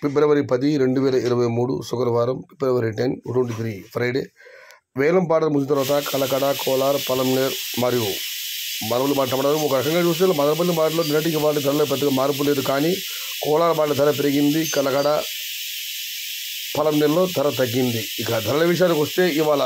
ఫిబ్రవరి పది రెండు వేల ఇరవై మూడు శుక్రవారం February ten twenty three Friday వేలం పాటలు ముగిసిన తర్వాత కలకడ కోలార్ పలంనేర్ మరియు మరవలు మాట్లాడడం ఒక రకంగా చూస్తే మదనపల్లి మాటలో నిన్నటికి వాళ్ళ ధరలో పెద్దగా మార్పు లేదు కానీ కోలార్ వాళ్ళ ధర పెరిగింది కలకడ పలంనేరులో ధర తగ్గింది ఇక ధరల విషయానికి వస్తే ఇవాళ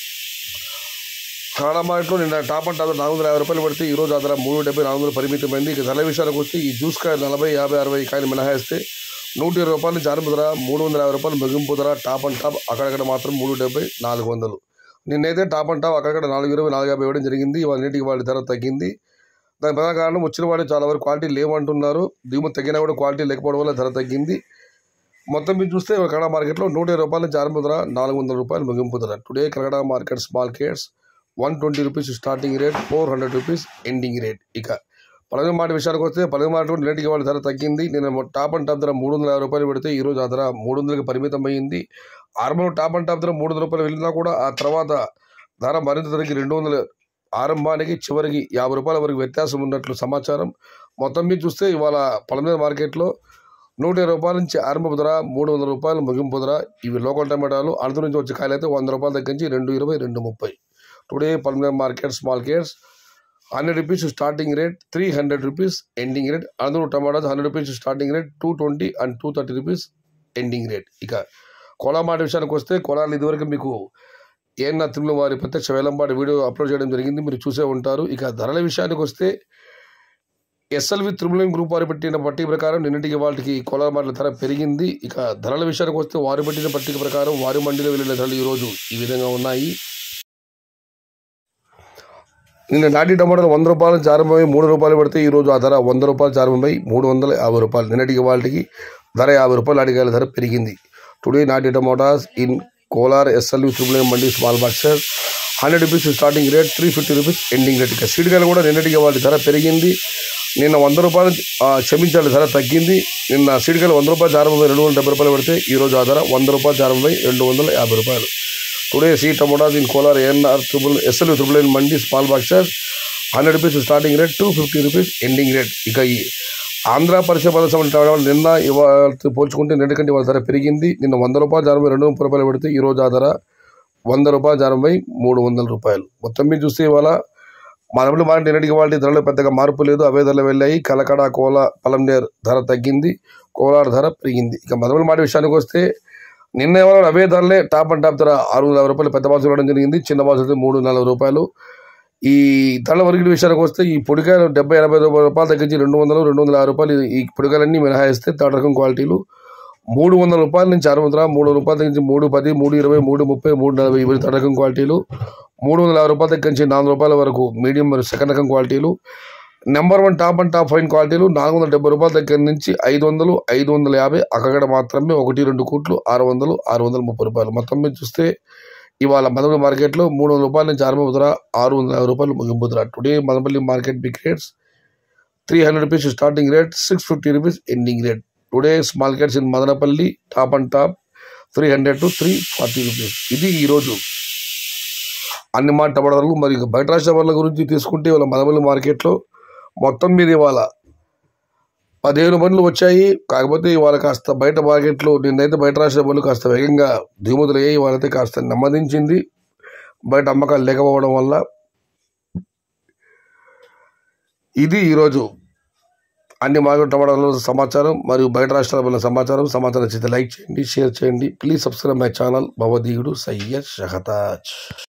కన్నడ మార్కెట్లో నిన్న టాప్ అండ్ టాప్ నాలుగు వందల యాభై రూపాయలు పడితే ఈ రోజు ఆ ధర మూడు డెబ్బై నాలుగు వందలు పరిమితమైంది ఇక ధరల విషయానికి వస్తే ఈ జ్యూస్ కాయ నలభై యాభై అరవై కాయలు మినహాయిస్తే నూట ఇరవై రూపాయలు నుంచి ఆరంభ ధర మూడు వందల యాభై రూపాయలు ముగింపు ధర టాప్ అండ్ టాప్ అక్కడక్కడ మాత్రం మూడు డెబ్బై నాలుగు వందలు నిన్నైతే టాప్ అండ్ టాప్ అక్కడక్కడ నాలుగు ఇరవై నాలుగు యాభై ఇవ్వడం జరిగింది ఇవాళ నీటికి వాళ్ళ ధర తగ్గింది దాని ప్రధాన కారణం వచ్చిన వాడు చాలా వరకు క్వాలిటీ లేవంటున్నారు దిగుమతి తగ్గినా కూడా క్వాలిటీ లేకపోవడం వల్ల ధర తగ్గింది మొత్తం మీరు చూస్తే కన్నడ మార్కెట్లో నూట ఇరవై రూపాయల నుంచి ఆరంభ ధర నాలుగు వందల రూపాయలు ముగింపు ధర today Kannada market small crates one twenty rupees starting rate four hundred rupees ending rate ఇక పలగ మాట విషయానికి వస్తే పలగ మాట నిన్నటికి వాళ్ళ ధర తగ్గింది నేను టాప్ అండ్ టాప్ ధర మూడు వందల యాభై రూపాయలు పెడితే ఈ రోజు ఆ ధర మూడు వందలకి పరిమితం అయ్యింది ఆరంభంలో టాప్ అండ్ టాప్ ధర మూడు వందల రూపాయలు వెళ్ళినా కూడా ఆ తర్వాత ధర మరింత ధరకి రెండు వందల ఆరంభానికి చివరికి యాభై రూపాయల వరకు వ్యత్యాసం ఉన్నట్లు సమాచారం మొత్తం మీద చూస్తే ఇవాళ పలమేర మార్కెట్లో నూట ఇరవై రూపాయల నుంచి ఆరంభ ధర మూడు వందల రూపాయలు ముగింపు ధర ఇవి లోకల్ టమాటాలు అనంతరం నుంచి వచ్చే కాయలు అయితే వంద రూపాయల దగ్గర నుంచి రెండు ఇరవై రెండు ముప్పై today Palmaner market small crates hundred rupees starting rate three hundred rupees ending rate అనంతరం tomatoes hundred rupees starting rate two twenty and two thirty rupees ending rate ఇక కోలా మాట విషయానికి వస్తే కోలాలు ఇదివరకు మీకు ఏఎన్ఆ తిరుమల వారి ప్రత్యక్ష వేలంపాటి వీడియో అప్లోడ్ చేయడం జరిగింది మీరు చూసే ఉంటారు ఇక ధరల విషయానికి వస్తే ఎస్ఎల్వి త్రిబులం గ్రూప్ వారు పెట్టిన పట్టిక ప్రకారం నిన్నటికి వాళ్ళకి కోలార్ మార్ల ధర పెరిగింది ఇక ధరల విషయానికి వస్తే వారు పెట్టిన పట్టిక ప్రకారం వారి మండలిలో వెళ్ళిన ధరలు ఈరోజు ఈ విధంగా ఉన్నాయి నిన్న నాటి టమాటాలు వంద రూపాయలు నుంచి ఆరంభమై మూడు రూపాయలు పడితే ఈ రోజు ఆ ధర వంద రూపాయలు ఆరంభమై మూడు వందల యాభై రూపాయలు నిన్నటికి వాళ్ళకి ధర యాభై రూపాయలు అడిగాల ధర పెరిగింది టుడే నాటి tomatoes in Kolar SLU triple mandi small boxes hundred rupees starting rate three fifty rupees ending rate ఇక సీడ్గాయలు కూడా నిన్నటికి వాటి ధర పెరిగింది నిన్న వంద రూపాయలు ఆ, క్షమించాలి ధర తగ్గింది నిన్న సీడ్గాయలు వంద రూపాయలు ఆరంభమై రెండు వందల డెబ్బై రూపాయలు పడితే ఈ రోజు ఆ ధర వంద రూపాయలు ఆరంభమై రెండు వందల యాభై రూపాయలు టుడే సీ tomatoes in Kolar ANR triple SL triple N mandi small boxes hundred rupees starting rate two fifty rupees ending rate ఇక ఈ ఆంధ్ర పరిచయ పదసం నిన్న ఇవాళ పోల్చుకుంటే నిన్నటికంటే ఇవాళ ధర పెరిగింది నిన్న వంద రూపాయలు జారమై రెండు ముప్పై రూపాయలు పెడితే ఈ రోజు ఆ ధర వంద రూపాయలు జారమై మూడు వందల రూపాయలు మొత్తం మీద చూస్తే ఇవాళ మనబడి మాట నిన్నటికి వాళ్ళ ధరలో పెద్దగా మార్పు లేదు అవే ధరలు వెళ్ళాయి కలకడ కోల పలంనేర్ ధర తగ్గింది కోలార్ ధర పెరిగింది ఇక మొదటి మాట విషయానికి వస్తే నిన్న ఎవరో అవే ధరలే టాప్ అండ్ టాప్ ధర ఆరు వందల యాభై రూపాయలు పెద్ద బాక్స్ ఇవ్వడం జరిగింది చిన్న బాక్స్ అయితే మూడు నలభై రూపాయలు ఈ ధరల వరకు విషయానికి వస్తే ఈ పొడికాయలు డెబ్బై ఎనభై రూపాయలు తగ్గించి రెండు వందలు రెండు వందల యాభై రూపాయలు ఈ పొడికాయలన్నీ మినహాయిస్తే థర్డ్ రకం క్వాలిటీలు మూడు వందల రూపాయల నుంచి ఆరు వందల మూడు రూపాయల దగ్గర నుంచి మూడు పది మూడు ఇరవై మూడు ముప్పై మూడు నలభై ఇవి థర్డ్ రకం క్వాలిటీలు మూడు వందల యాభై రూపాయల దగ్గర నుంచి నాలుగు రూపాయల వరకు మీడియం మరియు సెకండ్ రకం క్వాలిటీలు number one top and top fine క్వాలిటీలు నాలుగు వందల డెబ్బై రూపాయల దగ్గర నుంచి ఐదు వందలు ఐదు వందల యాభై అక్కడ మాత్రమే ఒకటి రెండు కోట్లు ఆరు వందలు ఆరు వందల ముప్పై రూపాయలు మొత్తం మీద చూస్తే ఇవాళ మదనపల్లి మార్కెట్లో మూడు వందల రూపాయల నుంచి ఆరంభ ధర ఆరు వందల యాభై రూపాయలు ముగింపు ధర today Madanapalle market big rates three hundred rupees starting rate six fifty rupees ending rate today small crates in Madanapalle top and top three hundred to three forty rupees ఇది ఈరోజు అన్ని మాట టమాటాలు మరియు బయట రాష్ట్ర వాళ్ళ గురించి తీసుకుంటే ఇవాళ మదనపల్లి మార్కెట్లో మొత్తం మీద ఇవాళ పదిహేను బండ్లు వచ్చాయి కాకపోతే ఇవాళ కాస్త బయట మార్కెట్లో నిన్నైతే బయట రాష్ట్ర బండ్లు కాస్త వేగంగా దిగుమతులు అయ్యాయి ఇవాళైతే కాస్త నెమ్మదించింది బయట అమ్మకాలు లేకపోవడం వల్ల ఇది ఈరోజు అన్ని మార్కెట్ టమాటాల సమాచారం మరియు బయట రాష్ట్రాల వల్ల సమాచారం సమాచారం చేస్తే లైక్ చేయండి షేర్ చేయండి ప్లీజ్ సబ్స్క్రైబ్ మై ఛానల్ భవదీయుడు సయ్యద్ షహతాజ్